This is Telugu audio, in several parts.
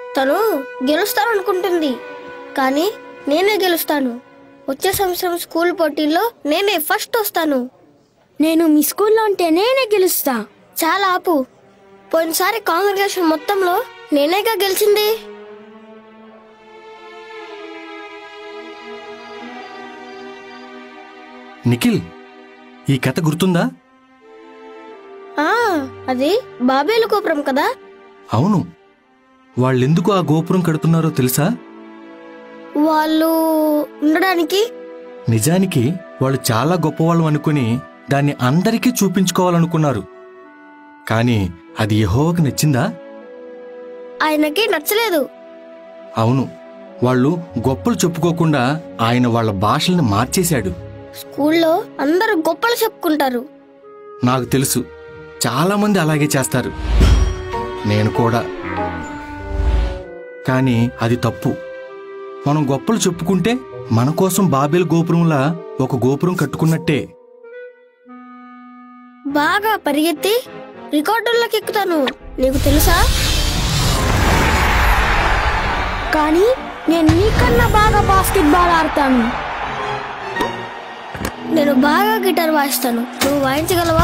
తను గెలుస్తాననుకుంటుంది కానీ నేనే గెలుస్తాను వచ్చే సంవత్సరం స్కూల్ పోటీల్లో నేనే ఫస్ట్ వస్తాను నేను మీ స్కూల్లో ఉంటే నేనే గెలుస్తా చాలా ఆపు పోయినసారి కాంగ్రెగేషన్ మొత్తంలో నేనేగా గెలిచింది నిఖిల్ ఈ కథ గుర్తుందా ఆ అది బాబేలు గోపురం కదా అవును వాళ్ళెందుకు ఆ గోపురం కడుతున్నారో తెలుసా వాళ్ళు ఉండడానికి నిజానికి వాళ్ళు చాలా గొప్పవాళ్ళం అనుకుని దాన్ని అందరికీ చూపించుకోవాలనుకున్నారు కానీ అది యెహోవాకు నచ్చిందా ఆయనకి నచ్చలేదు అవును వాళ్ళు గొప్పలు చెప్పుకోకుండా ఆయన వాళ్ళ భాషల్ని మార్చేశాడు స్కూల్లో అందరూ గొప్పలు చెప్పుకుంటారు నాకు తెలుసు చాలా మంది అలాగే చేస్తారు నేను కూడా కానీ అది తప్పు మనం గొప్పలు చెప్పుకుంటే మన కోసం బాబేల్ గోపురంలా ఒక గోపురం కట్టుకున్నట్టే బాగా పరిగెత్తి రికార్డుల్లోకి ఎక్కుతాను నీకు తెలుసా కానీ నేను నీకన్నా బాగా బాస్కెట్ బాల్ ఆడతాను నేను బాగా గిటార్ వాయిస్తాను నువ్వు వాయించగలవా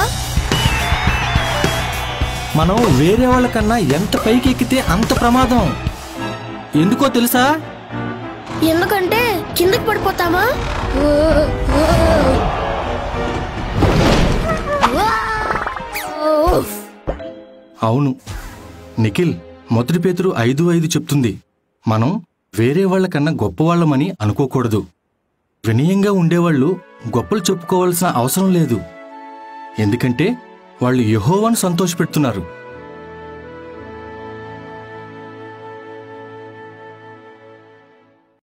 మనం వేరే వాళ్ళకన్నా ఎంత పైకి ఎక్కితే అంత ప్రమాదం ఎందుకో తెలుసా ఎందుకంటే కిందకి పడిపోతామా అవును నిఖిల్ మొదటి పేతురు ఐదు ఐదు చెప్తుంది మనం వేరే వాళ్ళకన్నా గొప్పవాళ్ళమని అనుకోకూడదు వినయంగా ఉండేవాళ్ళు గొప్పలు చెప్పుకోవాల్సిన అవసరం లేదు ఎందుకంటే వాళ్ళు యెహోవాను సంతోషపెడుతున్నారు